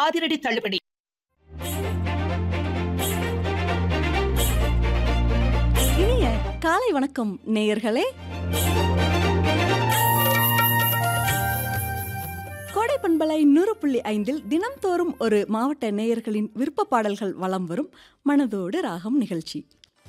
அதிரடி தள்ளுபடி இனிய காலை வணக்கம் நேயர்களே கோடை பண்பலை நூறு புள்ளி ஐந்தில் தினம்தோறும் ஒரு மாவட்ட நேயர்களின் விருப்ப பாடல்கள் வலம் வரும் மனதோடு ராகம் நிகழ்ச்சி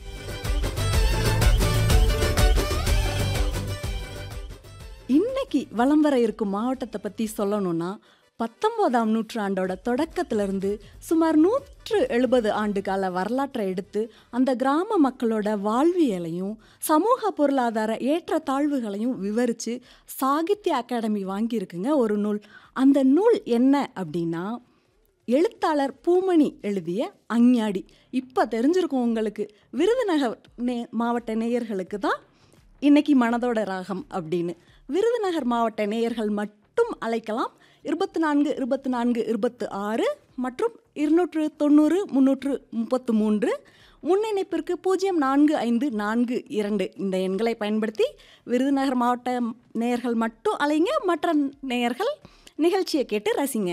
இன்னைக்கு வலம் வர இருக்கும் மாவட்டத்தை பற்றி சொல்லணும்னா பத்தொம்போதாம் நூற்றாண்டோட தொடக்கத்திலிருந்து சுமார் நூற்று எழுபது ஆண்டு கால வரலாற்றை எடுத்து அந்த கிராம மக்களோட வாழ்வியலையும் சமூக பொருளாதார ஏற்றத்தாழ்வுகளையும் விவரித்து சாகித்ய அகாடமி வாங்கியிருக்குங்க ஒரு நூல் அந்த நூல் என்ன அப்படின்னா எழுத்தாளர் பூமணி எழுதிய அஞ்ஞாடி இப்போ தெரிஞ்சிருக்கும் உங்களுக்கு விருதுநகர் நே மாவட்ட நேயர்களுக்கு தான் இன்னைக்கு மனதோட ராகம் அப்படின்னு விருதுநகர் மாவட்ட நேயர்கள் மட்டும் அழைக்கலாம் இருபத்தி நான்கு இருபத்தி நான்கு இருபத்து ஆறு மற்றும் இருநூற்று தொண்ணூறு முந்நூற்று முப்பத்து மூன்று முன்னிணைப்பிற்கு பூஜ்ஜியம் நான்கு ஐந்து நான்கு இரண்டு இந்த எண்களை பயன்படுத்தி விருதுநகர் மாவட்ட நேயர்கள் மட்டும் அலைங்க மற்ற நேயர்கள் நிகழ்ச்சியை கேட்டு ரசிங்க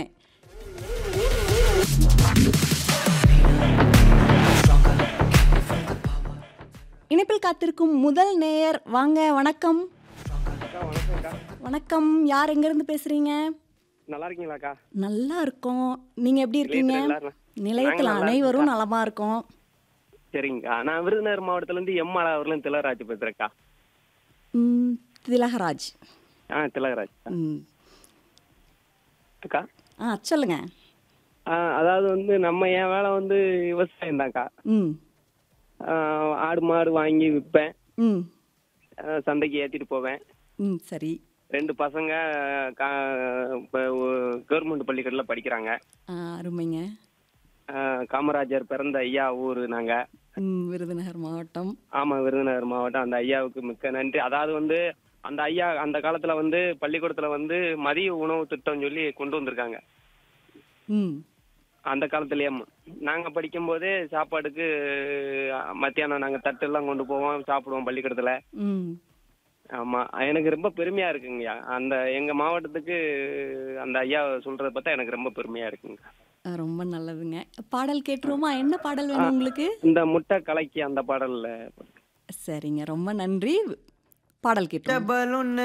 இணைப்பில் காத்திருக்கும் முதல் நேயர் வாங்க வணக்கம் வணக்கம் யார் எங்கேருந்து பேசுறீங்க நல்லா இருக்கீங்களாக்கா நல்லா இருக்கோம் நீங்க எப்படி இருக்கீங்க நிலையத்துல எல்லாரும் நிலையத்தில் நாங்க நல்லா அனைவரும் நலமா இருக்கோம் சரிங்கக்கா நான் விருதுநகர் மாவட்டத்துல இருந்து எம்மாளா அவர்களும் திலகராஜ் பேசுறேன்க்கா ம், திலகராஜ் ஆ திலகராஜ் ம். அக்கா ஆ சொல்லுங்க ஆ, அதாவது வந்து நம்ம என் வேலை வந்து விவசாயம் தான்க்கா ம் ஆடு மாடு வாங்கி விற்பேன் ம் ஆ, சந்தைக்கு ஏத்திட்டு போவேன் ம் சரி ரெண்டு பசங்க இப்போ கவர்மெண்ட் பள்ளிக்கூடத்தில் படிக்கிறாங்க ஆ, அருமைங்க ஆ, காமராஜர் பிறந்த ஐயா ஊர் நாங்க ம் விருதுநகர் மாவட்டம் ஆமா விருதுநகர் மாவட்டம் அந்த ஐயாவுக்கு மிக்க நன்றி அதாவது வந்து அந்த ஐயா அந்த காலத்துல வந்து பள்ளிக்கூடத்துல வந்து மதிய உணவு திட்டம் சொல்லி கொண்டு வந்திருக்காங்க ம் அந்த காலத்துலயே நாங்க படிக்கும்போதே சாப்பாடுக்கு அஹ், மத்தியானம் நாங்க தட்டெல்லாம் கொண்டு போவோம் சாப்பிடுவோம் பள்ளிக்கூடத்துல ம் ஆமா எனக்கு ரொம்ப பெருமையா இருக்குங்கய்யா அந்த எங்க மாவட்டத்துக்கு அந்த ஐயா சொல்றத பார்த்தா எனக்கு ரொம்ப பெருமையா இருக்குங்க ஆ, ரொம்ப நல்லதுங்க பாடல் கேட்டுருவோமா என்ன பாடல் வேணும் உங்களுக்கு இந்த முட்டை கலக்கி அந்த பாடல்ல சரிங்க ரொம்ப நன்றி பாடல் கேட்டுருவோம் பலூன்